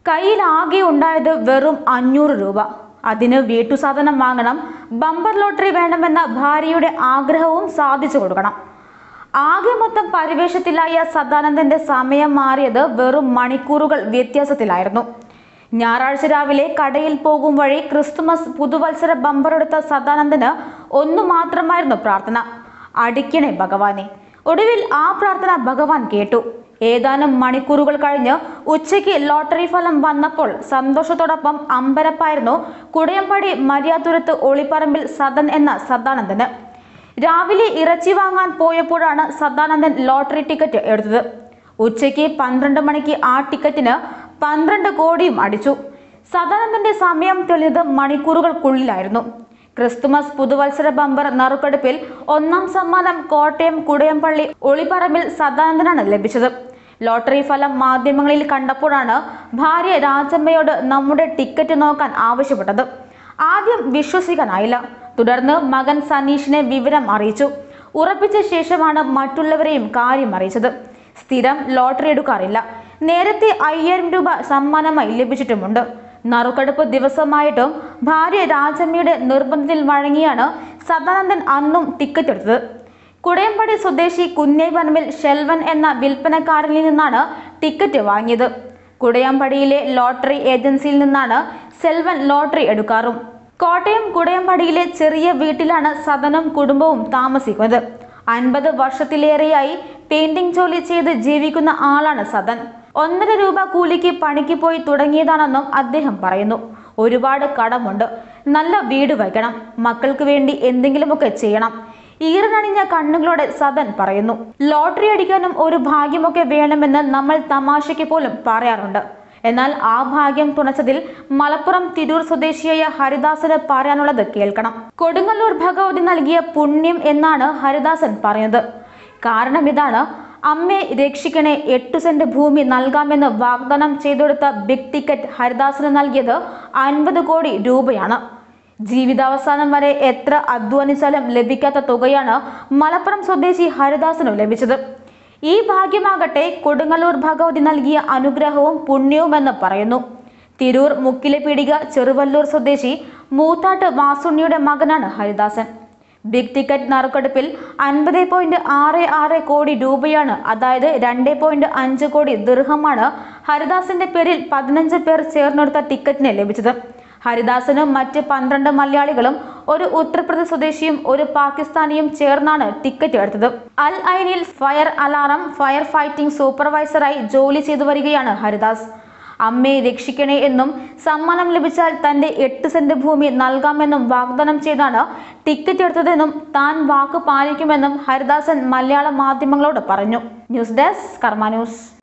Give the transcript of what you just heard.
കയ്യിൽ ആകെ ഉണ്ടായത് വെറും അഞ്ഞൂറ് രൂപ അതിന് വീട്ടുസാധനം വാങ്ങണം ബമ്പർ ലോട്ടറി വേണമെന്ന ഭാര്യയുടെ ആഗ്രഹവും സാധിച്ചു കൊടുക്കണം ആകെ മൊത്തം പരിവേഷത്തിലായ സദാനന്ദന്റെ സമയം മാറിയത് വെറും മണിക്കൂറുകൾ വ്യത്യാസത്തിലായിരുന്നു ഞായറാഴ്ച രാവിലെ കടയിൽ പോകും വഴി ക്രിസ്തുമസ് പുതുവത്സര ബമ്പർ എടുത്ത സദാനന്ദന് ഒന്നു മാത്രമായിരുന്നു പ്രാർത്ഥന അടിക്കണേ ഭഗവാനെ ഒടുവിൽ ആ പ്രാർത്ഥന ഭഗവാൻ കേട്ടു ഏതാനും മണിക്കൂറുകൾ കഴിഞ്ഞ് ഉച്ചയ്ക്ക് ലോട്ടറി ഫലം വന്നപ്പോൾ സന്തോഷത്തോടൊപ്പം അമ്പരപ്പായിരുന്നു കുടയമ്പടി മര്യാദുരത്ത് ഒളിപ്പറമ്പിൽ സദൻ എന്ന സദാനന്ദന് രാവിലെ ഇറച്ചി വാങ്ങാൻ പോയപ്പോഴാണ് സദാനന്ദൻ ലോട്ടറി ടിക്കറ്റ് എടുത്തത് ഉച്ചയ്ക്ക് പന്ത്രണ്ട് മണിക്ക് ആ ടിക്കറ്റിന് പന്ത്രണ്ട് കോടിയും അടിച്ചു സദാനന്ദന്റെ സമയം തെളിഞ്ഞത് മണിക്കൂറുകൾക്കുള്ളിലായിരുന്നു ക്രിസ്തുമസ് പുതുവത്സര ബമ്പർ നറുക്കെടുപ്പിൽ ഒന്നാം സമ്മാനം കോട്ടയം കുടയംപള്ളി ഒളിപ്പറമ്പിൽ സദാനന്ദനാണ് ലഭിച്ചത് ലോട്ടറി ഫലം മാധ്യമങ്ങളിൽ കണ്ടപ്പോഴാണ് ഭാര്യ രാജമ്മയോട് നമ്മുടെ ടിക്കറ്റ് നോക്കാൻ ആവശ്യപ്പെട്ടത് ആദ്യം വിശ്വസിക്കാനായില്ല തുടർന്ന് മകൻ സനീഷിനെ വിവരം അറിയിച്ചു ഉറപ്പിച്ച ശേഷമാണ് മറ്റുള്ളവരെയും കാര്യം അറിയിച്ചത് സ്ഥിരം ലോട്ടറി എടുക്കാറില്ല നേരത്തെ അയ്യായിരം രൂപ സമ്മാനമായി ലഭിച്ചിട്ടുമുണ്ട് നറുക്കെടുപ്പ് ദിവസമായിട്ടും ഭാര്യ രാജമ്മയുടെ നിർബന്ധത്തിൽ വഴങ്ങിയാണ് സദാനന്ദൻ അന്നും ടിക്കറ്റ് എടുത്തത് കുടയമ്പടി സ്വദേശി കുന്നേപറമ്പിൽ ഷെൽവൻ എന്ന വിൽപ്പനക്കാരനിൽ നിന്നാണ് ടിക്കറ്റ് വാങ്ങിയത് കുടയമ്പടിയിലെ ലോട്ടറി ഏജൻസിയിൽ നിന്നാണ് സെൽവൻ ലോട്ടറി എടുക്കാറും കോട്ടയം കുടയമ്പടിയിലെ ചെറിയ വീട്ടിലാണ് സദനും കുടുംബവും താമസിക്കുന്നത് അൻപത് വർഷത്തിലേറെയായി പെയിന്റിംഗ് ജോലി ചെയ്ത് ജീവിക്കുന്ന ആളാണ് സദൻ ഒന്നര രൂപ കൂലിക്ക് പണിക്ക് പോയി തുടങ്ങിയതാണെന്നും അദ്ദേഹം പറയുന്നു ഒരുപാട് കടമുണ്ട് നല്ല വീട് വയ്ക്കണം മക്കൾക്ക് വേണ്ടി എന്തെങ്കിലുമൊക്കെ ചെയ്യണം ഈറനണിഞ്ഞ കണ്ണുകളോടെ സദൻ പറയുന്നു ലോട്ടറി അടിക്കാനും ഒരു ഭാഗ്യമൊക്കെ വേണമെന്ന് നമ്മൾ തമാശയ്ക്ക് പോലും പറയാറുണ്ട് എന്നാൽ ആ ഭാഗ്യം തുണച്ചതിൽ മലപ്പുറം തിരൂർ സ്വദേശിയായ ഹരിദാസന് പറയാനുള്ളത് കേൾക്കണം കൊടുങ്ങല്ലൂർ ഭഗവതി നൽകിയ പുണ്യം എന്നാണ് ഹരിദാസൻ പറയുന്നത് കാരണം ഇതാണ് അമ്മയെ രക്ഷിക്കണേ എട്ടു സെന്റ് ഭൂമി നൽകാമെന്ന് വാഗ്ദാനം ചെയ്തെടുത്ത ബിഗ് ടിക്കറ്റ് ഹരിദാസന് നൽകിയത് അൻപത് കോടി രൂപയാണ് ജീവിതാവസാനം വരെ എത്ര അധ്വാനിച്ചാലും ലഭിക്കാത്ത തുകയാണ് മലപ്പുറം സ്വദേശി ഹരിദാസനു ലഭിച്ചത് ഈ ഭാഗ്യമാകട്ടെ കൊടുങ്ങല്ലൂർ ഭഗവതി നൽകിയ അനുഗ്രഹവും പുണ്യവുമെന്ന് പറയുന്നു തിരൂർ മുക്കിലെ പീടിക ചെറുവല്ലൂർ സ്വദേശി മൂത്താട്ട് വാസുണ്ണിയുടെ മകനാണ് ഹരിദാസൻ ബിഗ് ടിക്കറ്റ് നറുക്കെടുപ്പിൽ അൻപത് പോയിന്റ് ആറ് ആറ് കോടി രൂപയാണ് അതായത് രണ്ട് പോയിന്റ് അഞ്ച് കോടി ദീർഘമാണ് ഹരിദാസിന്റെ പേരിൽ പതിനഞ്ച് പേർ ചേർന്നെടുത്ത ടിക്കറ്റിന് ലഭിച്ചത് ഹരിദാസനും മറ്റ് പന്ത്രണ്ട് മലയാളികളും ഒരു ഉത്തർപ്രദേശ് സ്വദേശിയും ഒരു പാകിസ്ഥാനിയും ചേർന്നാണ് ടിക്കറ്റ് എടുത്തത് അൽ ഐനിൽ ഫയർ അലാറം ഫയർ ഫൈറ്റിംഗ് സൂപ്പർവൈസറായി ജോലി ചെയ്തു വരികയാണ് ഹരിദാസ് അമ്മയെ രക്ഷിക്കണേ എന്നും സമ്മാനം ലഭിച്ചാൽ തന്റെ എട്ട് സെന്റ് ഭൂമി നൽകാമെന്നും വാഗ്ദാനം ചെയ്താണ് ടിക്കറ്റ് എടുത്തതെന്നും താൻ വാക്ക് പാലിക്കുമെന്നും ഹരിദാസൻ മലയാള മാധ്യമങ്ങളോട് പറഞ്ഞു ന്യൂസ് ഡെസ്ക് കർമ്മ ന്യൂസ്